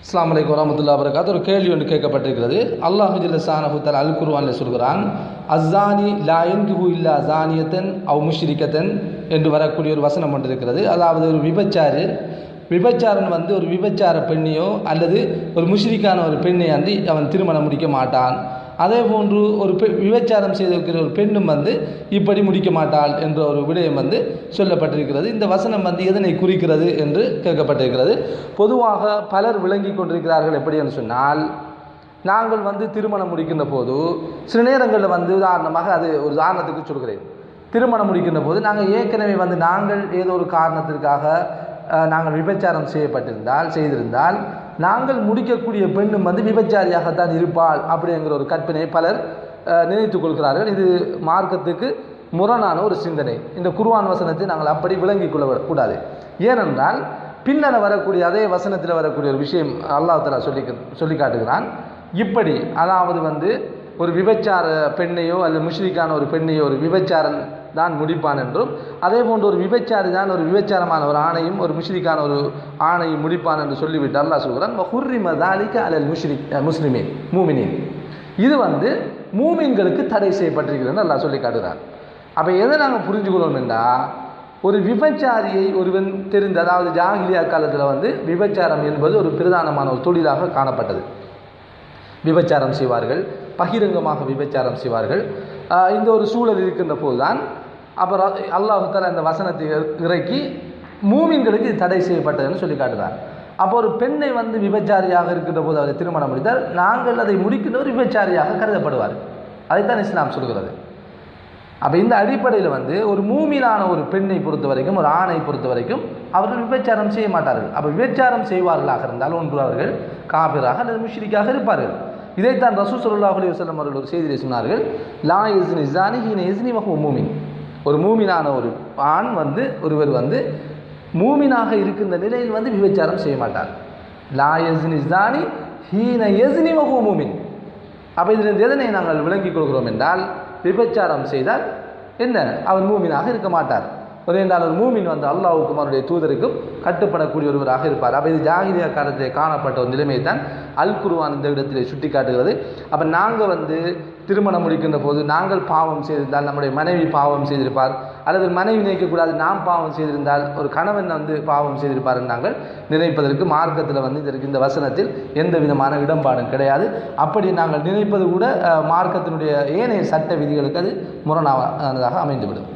அஸ்லாம் வலைக்கம் வரமத்துல்லா வரகாத் ஒரு கேள்வி ஒன்று கேட்கப்பட்டிருக்கிறது அல்லாஹு ஜில்ல சானஹுத்தல் அல் குர்வானில் சொல்கிறான் அஸ்ஸானி லா என்கிஹு இல்லா அசானியத்தன் அவ் முஷ்ரிக்கத்தன் என்று வரக்கூடிய ஒரு வசனம் ஒன்று இருக்கிறது அதாவது ஒரு விபச்சாரு விபச்சாரன் வந்து ஒரு விபச்சார பெண்ணையோ அல்லது ஒரு முஷ்ரிக்கான ஒரு பெண்ணை அன்றி அவன் திருமணம் முடிக்க மாட்டான் அதே போன்று ஒரு பெ விபச்சாரம் செய்திருக்கிற ஒரு பெண்ணும் வந்து இப்படி முடிக்க மாட்டாள் என்ற ஒரு விடயம் வந்து சொல்லப்பட்டிருக்கிறது இந்த வசனம் வந்து எதனை குறிக்கிறது என்று கேட்கப்பட்டிருக்கிறது பொதுவாக பலர் விளங்கி கொண்டிருக்கிறார்கள் எப்படி என்று சொன்னால் நாங்கள் வந்து திருமணம் முடிக்கின்ற போது சில நேரங்களில் வந்து உதாரணமாக அது ஒரு உதாரணத்துக்கு சொல்கிறேன் திருமணம் முடிக்கின்ற போது நாங்கள் ஏற்கனவே வந்து நாங்கள் ஏதோ ஒரு காரணத்திற்காக அஹ், நாங்கள் விபச்சாரம் செய்யப்பட்டிருந்தால் செய்திருந்தால் நாங்கள் முடிக்கக்கூடிய பெண்ணும் வந்து விபச்சாரியாகத்தான் இருப்பாள் அப்படிங்கிற ஒரு கற்பனை பலர் அஹ், நினைத்துக் கொள்கிறார்கள் இது மார்க்கத்துக்கு முரணான ஒரு சிந்தனை இந்த குர்ஆன் வசனத்தை நாங்கள் அப்படி விளங்கிக் கொள்ள கூடாது ஏனென்றால் பின்னர வரக்கூடிய அதே வசனத்தில் வரக்கூடிய ஒரு விஷயம் அல்லாஹ் தலா சொல்லி சொல்லி காட்டுகிறான் இப்படி அதாவது வந்து ஒரு விபச்சார பெண்ணையோ அல்லது முஷ்ரிக்கான ஒரு பெண்ணையோ ஒரு விபச்சாரன் தான் முடிப்பான் என்றும் அதே போன்று ஒரு விபச்சாரி தான் ஒரு விபச்சாரமான ஒரு ஆணையும் ஒரு முஷ்ரிக்கான ஒரு ஆணையும் முடிப்பான் என்று சொல்லிவிட்டு அல்லாஹ் சொல்கிறான் ஹுர்ரி மதாலிக்க அல்லல் முஷ்ரிக் முஸ்லிமின் மூமினின் இது வந்து மூமின்களுக்கு தடை செய்யப்பட்டிருக்கிறதுன்னு அல்லாஹ் சொல்லி காட்டுகிறார் அப்போ எதை நாங்கள் புரிஞ்சுக்கணும் என்றால் ஒரு விபச்சாரியை ஒருவன் தெரிந்து அதாவது ஜாகிலியா காலத்தில் வந்து விபச்சாரம் என்பது ஒரு பிரதானமான ஒரு தொழிலாக காணப்பட்டது விபச்சாரம் செய்வார்கள் பகிரங்கமாக விபச்சாரம் செய்வார்கள் ஆஹ் இந்த ஒரு சூழல் இருக்கின்ற போதுதான் அப்புறம் அல்லாஹு தஆலா இந்த வசனத்தை இறக்கி மூமின்களுக்கு இது தடை செய்யப்பட்டதுன்னு சொல்லி காட்டுறார் அப்போ ஒரு பெண்ணை வந்து விபச்சாரியாக இருக்கின்ற போது அவரை திருமணம் முடித்தால் நாங்கள் அதை முடிக்கின்ற ஒரு விபச்சாரியாக கருதப்படுவார் அதைத்தான் இஸ்லாம் சொல்கிறது அப்போ இந்த அடிப்படையில் வந்து ஒரு மூமினான ஒரு பெண்ணை பொறுத்த வரைக்கும் ஒரு ஆணை பொறுத்த வரைக்கும் அவர்கள் விபச்சாரம் செய்ய மாட்டார்கள் அப்போ விபச்சாரம் செய்வார்களாக இருந்தால் ஒன்று அவர்கள் காபிராக அல்லது முஷ்ரிக்காக இருப்பார்கள் இதைத்தான் ரசூ சல்லாஹ் அலி வசல்லம் அவர்கள் ஒரு செய்தியை சொன்னார்கள் லா இஸ்னி இஸ்ஸானி ஹீன இஸ்னி வஹு மூமின் ஒரு மூமினான ஒரு ஆண் வந்து ஒருவர் வந்து மூமினாக இருக்கின்ற நிலையில் வந்து விபச்சாரம் செய்ய மாட்டார் லா இஸ்னி இஸ்ஸானி ஹீன இஸ்னி வஹு மூமின் அப்போ இதில் எதனை நாங்கள் விளங்கிக் கொள்கிறோம் என்றால் விபச்சாரம் செய்தால் என்ன அவர் மூமினாக இருக்க மாட்டார் ஒரு என்றால் ஒரு மூமின் வந்து அல்லாஹுக்கும் அவருடைய தூதருக்கும் கட்டுப்படக்கூடிய ஒருவராக இருப்பார் அப்போ இது ஜாகிரியா காலத்திலே காணப்பட்ட ஒரு நிலைமை தான் அல் குருவான் இந்த இடத்திலே சுட்டி காட்டுகிறது அப்போ நாங்கள் வந்து திருமணம் முடிக்கின்ற போது நாங்கள் பாவம் செய்திருந்தால் நம்முடைய மனைவி பாவம் செய்திருப்பார் அல்லது மனைவி நினைக்கக்கூடாது நாம் பாவம் செய்திருந்தால் ஒரு கணவன் வந்து பாவம் செய்திருப்பார் என்று நாங்கள் நினைப்பதற்கு மார்க்கத்தில் வந்து இதற்கு இந்த வசனத்தில் எந்த விதமான இடம்பாடும் கிடையாது அப்படி நாங்கள் நினைப்பது கூட அஹ், மார்க்கத்தினுடைய ஏனைய சட்ட விதிகளுக்கு அது முரணானதாக அமைந்துவிடும்